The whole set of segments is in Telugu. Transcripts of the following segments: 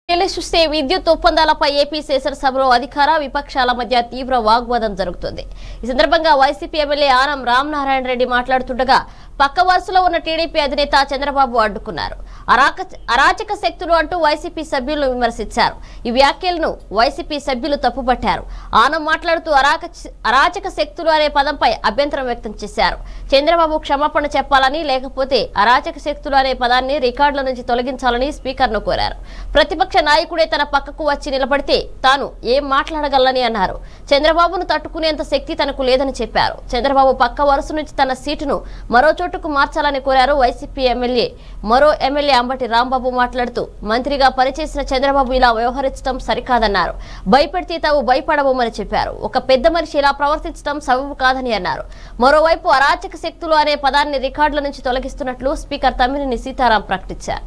ఢిల్లీ చూస్తే విద్యుత్ ఒప్పందాలపై ఏపీ శాసనసభలో అధికార విపక్షాల మధ్య తీవ్ర వాగ్వాదం జరుగుతుంది ఈ సందర్భంగా వైసీపీ ఎమ్మెల్యే ఆనం రామనారాయణ రెడ్డి మాట్లాడుతుండగా పక్క వరుసలో ఉన్న టీడీపీ అధినేత చంద్రబాబు అడ్డుకున్నారు అరాక అరాచక శక్తులు అంటూ వైసీపీ సభ్యులను విమర్శించారు ఈ వ్యాఖ్యలను వైసీపీ సభ్యులు తప్పుపట్టారు ఆనం మాట్లాడుతూ అరాక అరాచక శక్తులు అనే పదంపై అభ్యంతరం వ్యక్తం చేశారు చంద్రబాబు క్షమాపణ చెప్పాలని లేకపోతే అరాచక శక్తులు అనే పదాన్ని రికార్డుల నుంచి తొలగించాలని స్పీకర్ను కోరారు ప్రతిపక్ష నాయకుడే తన పక్కకు వచ్చి నిలబడితే తాను ఏం మాట్లాడగలని అన్నారు చంద్రబాబును తట్టుకునేంత శక్తి తనకు లేదని చెప్పారు చంద్రబాబు పక్క వరుస నుంచి తన సీటును మరో చోటుకు మార్చాలని కోరారు వైసీపీ ఎమ్మెల్యే మరో ఎమ్మెల్యే అంబటి రాంబాబు మాట్లాడుతూ మంత్రిగా పనిచేసిన చంద్రబాబు ఇలా వ్యవహరించడం సరికాదన్నారు భయపెడితే తాము భయపడబోమని చెప్పారు ఒక పెద్ద మనిషి ఇలా ప్రవర్తించడం సబబు కాదని అన్నారు మరోవైపు అరాచక శక్తులు అనే పదాన్ని రికార్డుల నుంచి తొలగిస్తున్నట్లు స్పీకర్ తమ్మినేని సీతారాం ప్రకటించారు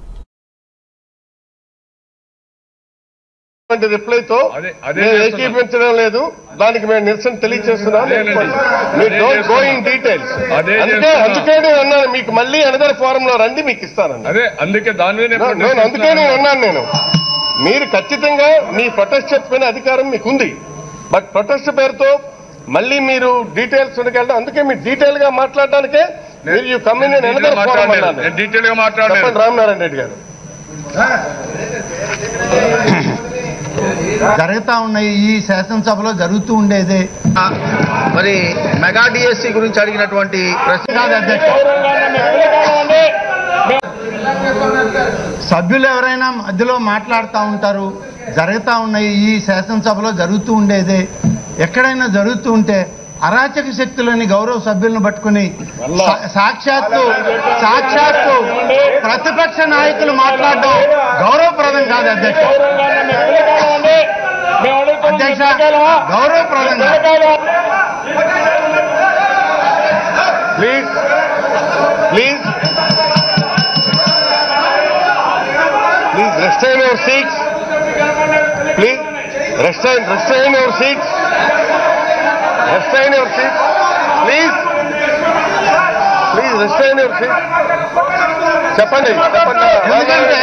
అటువంటి రిప్లైతో అదే- అదే మేము చేస్తున్నాం. ఏకీపించడం లేదు దానికి మేము నిరసన తెలియజేస్తున్నాం అదేనండి. మీరు అదే డోంట్ గో ఇన్ చేస్తున్నాం. డీటెయిల్స్ అదే అందుకే చేస్తున్నాం. అందుకే నేను అన్నాను మీకు మళ్ళీ అనదర్ ఫోరం లో రండి మీకు ఇస్తానండి అదే అందుకే దాని మీద నేను No, no, protest అందుకే నేను చేస్తున్నాను. అన్నాను నేను మీరు ఖచ్చితంగా మీ ప్రొటెస్ట్ చెప్పిన అధికారం మీకు ఉంది బట్ ప్రొటెస్ట్ పేరుతో మళ్ళీ మీరు డీటెయిల్స్ ఉండగలడం అందుకే మీరు డీటెయిల్ గా మాట్లాడడానికే మీరు యూ కమ్ ఇన్ నేను అనదర్ ఫోరం మాట్లాడలేదు. అన్నాను నేను డీటెయిల్ గా మాట్లాడలేదు చెప్పండి రామనారాయణ రెడ్డి గారు జరుగుతా ఉన్నాయి ఈ శాసనసభలో జరుగుతూ ఉండేదే మరి మెగా డిఎస్సి గురించి అడిగినటువంటి ప్రశ్న కాదు అధ్యక్ష సభ్యులు ఎవరైనా మధ్యలో మాట్లాడుతూ ఉంటారు జరుగుతూ ఉన్నాయి ఈ శాసనసభలో జరుగుతూ ఉండేదే ఎక్కడైనా జరుగుతూ ఉంటే అరాచక శక్తులని గౌరవ సభ్యులను పట్టుకుని సా- సాక్షాత్తు సాక్షాత్తు ప్రతిపక్ష నాయకులు మాట్లాడడం గౌరవప్రదం కాదు అధ్యక్ష అధ్యక్ష గౌరవప్రదం కాదు please please please restrain your seats please restrain restrain your seats restrain your seats please please restrain your seats చెప్పండి చెప్పండి ఎందుకంటే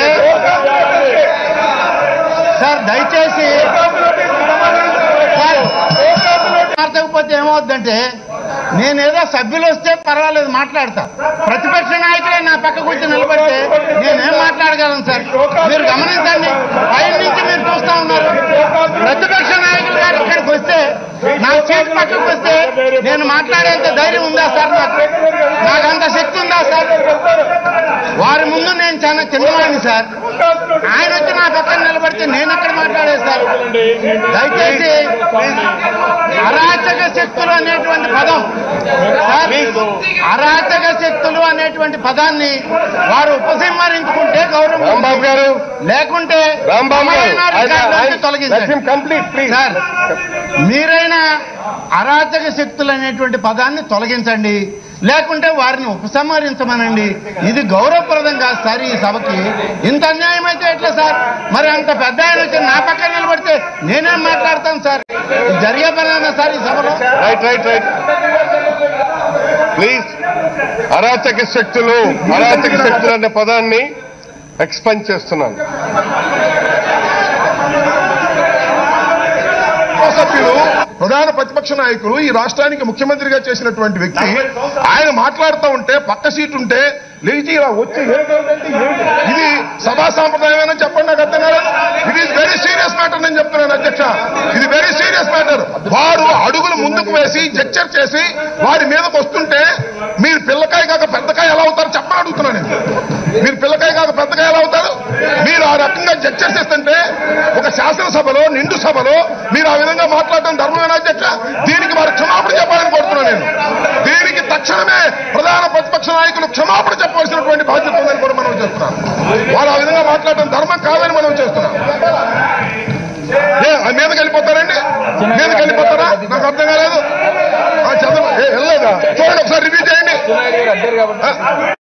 సార్ దయచేసి సార్, మాట్లాడకపోతే ఏమవుద్దంటే నేనేదో సభ్యులు వస్తే పర్వాలేదు మాట్లాడతా ప్రతిపక్ష నాయకులే నా పక్క కూర్చొని నిలబడితే నేనేం మాట్లాడగలను సార్ మీరు గమనించండి పై నుంచి మీరు చూస్తా ఉన్నారు ప్రతిపక్ష నాయకులు గారు ఇక్కడికి వస్తే నా చేతి పక్కకు వస్తే నేను మాట్లాడేంత ధైర్యం ఉందా సార్ నాకు నాకు అంత శక్తి ఉందా సార్ వారి ముందు నేను చాలా చిన్నవాడిని సార్ ఆయన వచ్చి నా పక్కన నిలబడితే నేను ఎక్కడ మాట్లాడేది సార్ దయచేసి అరాచక శక్తులు అనేటువంటి పదం సార్ అరాచక శక్తులు అనేటువంటి పదాన్ని వారు ఉపసంహరించుకుంటే గౌరవం రాంబాబు గారు లేకుంటే రాంబాబు గారు తమరైన రికార్డుల నుంచి తొలగించండి కంప్లీట్ ప్లీజ్ సార్ మీరైనా అరాచక శక్తులు అనేటువంటి పదాన్ని తొలగించండి లేకుంటే వారిని ఉపసంహరించమనండి ఇది గౌరవప్రదం కాదు సార్ ఈ సభకి ఇంత అన్యాయం అయితే ఎట్లా సార్ మరి అంత పెద్ద ఆయన వచ్చి నా పక్కన నిలబడితే నేనేం మాట్లాడతాను సార్ ఇది జరిగే పనేనా సార్ ఈ సభలో రైట్ రైట్ రైట్ ప్లీజ్ అరాచక శక్తులు అరాచక శక్తులు అనే పదాన్ని ఎక్స్పెండ్ చేస్తున్నాను సభ్యులు ప్రధాన ప్రతిపక్ష నాయకులు ఈ రాష్ట్రానికి ముఖ్యమంత్రిగా చేసినటువంటి వ్యక్తి ఆయన మాట్లాడుతూ ఉంటే పక్క సీట్ ఉంటే లేచి ఇలా వచ్చి ఏంటంటే ఏంటి? ఇది సభా సాంప్రదాయమని చెప్పండి నాకు అర్థం కాలేదు ఇది ఈజ్ వెరీ సీరియస్ మ్యాటర్ నేను చెప్తున్నాను అధ్యక్ష ఇది వెరీ సీరియస్ మ్యాటర్ వారు అడుగులు ముందుకు వేసి జడ్చర్ చేసి వారి మీదకి వస్తుంటే మీరు పిల్లకాయ కాక పెద్దకాయ ఎలా అవుతారు చెప్పని అడుగుతున్నాను నేను మీరు పిల్లకాయ కాక పెద్దకాయ ఎలా అవుతారు మీరు ఆ రకంగా జడ్చర్ చేస్తుంటే ఒక శాసనసభలో నిండు సభలో మీరు ఆ విధంగా మాట్లాడటం ధర్మమేనా అధ్యక్ష దీనికి వారు క్షమాపణ చెప్పాలని కోరుతున్నాను నేను దీనికి తక్షణమే ప్రధాన ప్రతిపక్ష నాయకులు క్షమాపణ చెప్పవలసినటువంటి బాధ్యత ఉందని కూడా మనం చేస్తున్నాం వారు ఆ విధంగా మాట్లాడటం ధర్మం కాదని మనం చేస్తున్నాం ఏ ఆ మీదకి వెళ్ళిపోతారండి మీదకి వెళ్ళిపోతారా నాకు అర్థం కాలేదు ఆ, చంద్రబాబు ఏ, వెళ్ళలేదా చూడండి ఒకసారి రివ్యూ చేయండి ఆ,